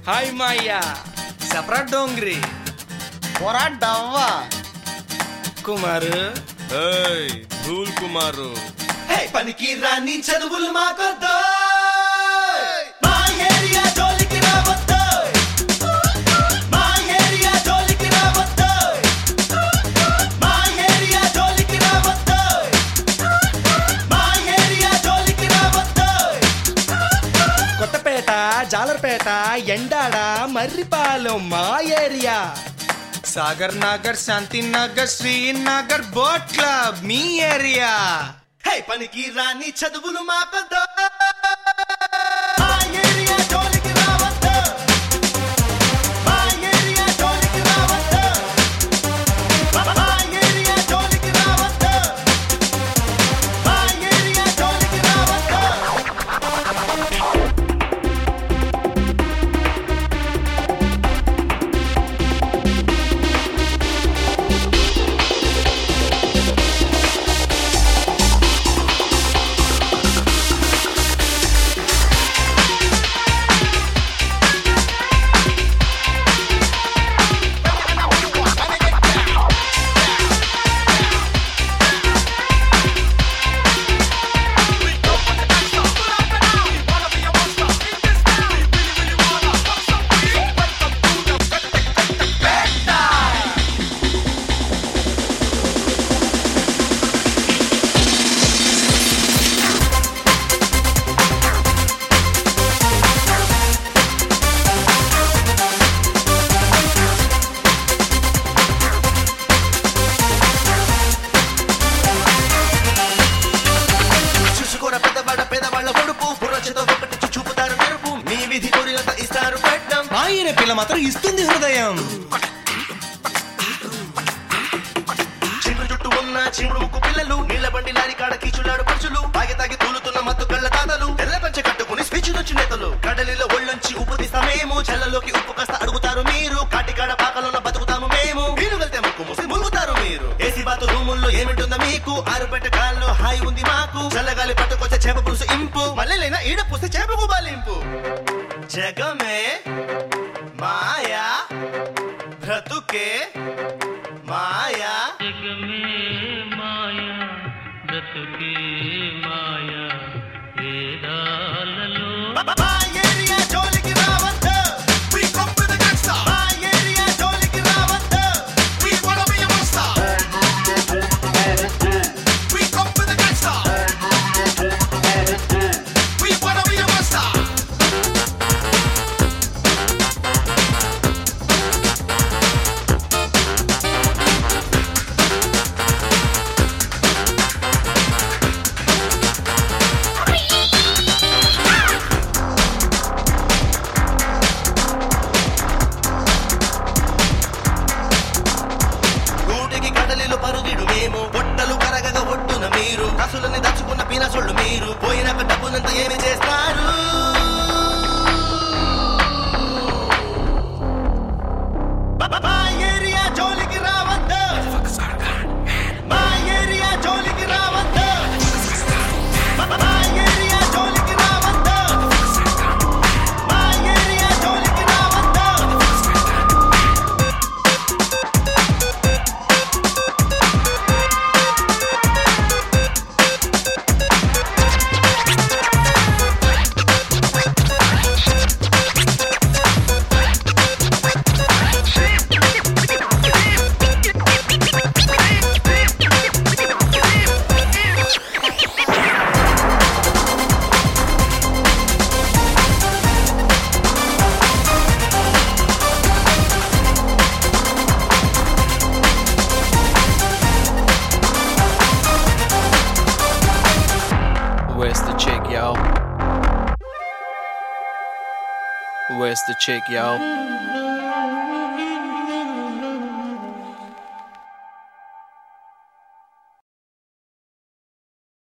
Hi మాయ్యా separate డోంగ్రీ పొరా డవ్వా కుమారు ఏయ్ ధూల్ కుమారు హే పనికి రాని చదువులు మాకొద్దు మా ఏరియా జోలికి రావద్దు మా ఏరియా జోలికి రావద్దు మా ఏరియా జోలికి రావద్దు మా ఏరియా జోలికి రావద్దు కొత్తపేట జాలర్పేట ఎండాడ మర్రిపాలెం మా area Sagar Nagar Shanti Nagar Srinagar boat club మీ ఏరియా హే పనికి రాని చదువులు మాకొద్దు మా ఏరియా జోలికి రావద్దు మా ఏరియా జోలికి రావద్దు మా ఏరియా జోలికి రావద్దు మా ఏరియా జోలికి రావద్దు చూసుకోర పెద్దవాడ పేదవాళ్ళ పొడుపు బుర్రచతో ఒకటి చూపుతారు మెరుపు మీ విధి కోరినంత ఇస్తారు పెట్టం మా ఏరియా పిల్ల మాత్రం ఇస్తుంది హృదయం చీపురు చుట్టూ ఉన్న చీముడు ముక్కు పిల్లలు నీళ్ల బండి లారీ కాడ కీచులాడు పరుచులు తాగి తాగి తూలుతున్న మత్తు కళ్ళ తాతలు తెల్ల పంచె కట్టుకుని స్పీచ్ నుంచి నేతలు కడలిలో ఒళ్ళొంచి ఉప్పు తీస్తామేము చల్లలోకి ఉప్పు కాస్త అడుగుతారు మీరు కాటికాడ పాకలోన బతుకుతాము మేము మీరు వెళ్తే ముక్కు మూసి ములుగుతారు మీరు ఏసీ బాతు రూముల్లో ఏమింటుందా మీకు ఆరుపెట్ట కాల్లో హాయి ఉంది మాకు చల్లగాలి పట్టుకొచ్చే చేప పులుసు ఇంపు మల్లెలైనా ఈడ పూస్తే చేపకు బాలింపు జగమే మాయా బ్రతుకే మాయా जग में माया బ్రతుకే మాయా వేదాలలో మా ఏరియా జోలికి రావద్దు We come with the gangsta మా ఏరియా జోలికి రావద్దు We wanna be a monster We come with the gangsta We wanna be a monster గూటికి కడలిలో పరుగిడు మేము పొట్టలు కరగగా ఒట్టున మీరు కసులని దచ్చుకున్న పీనసొళ్ళు మీరు పోయినాక డబ్బునంత ఏమి చేస్తారు మా ఏరియా జోలికి రావద్దు మా ఏరియా జోలికి రావద్దు మా ఏరియా జోలికి రావద్దు మా ఏరియా జోలికి రావద్దు Where's the chick, yo? Where's the chick, yo?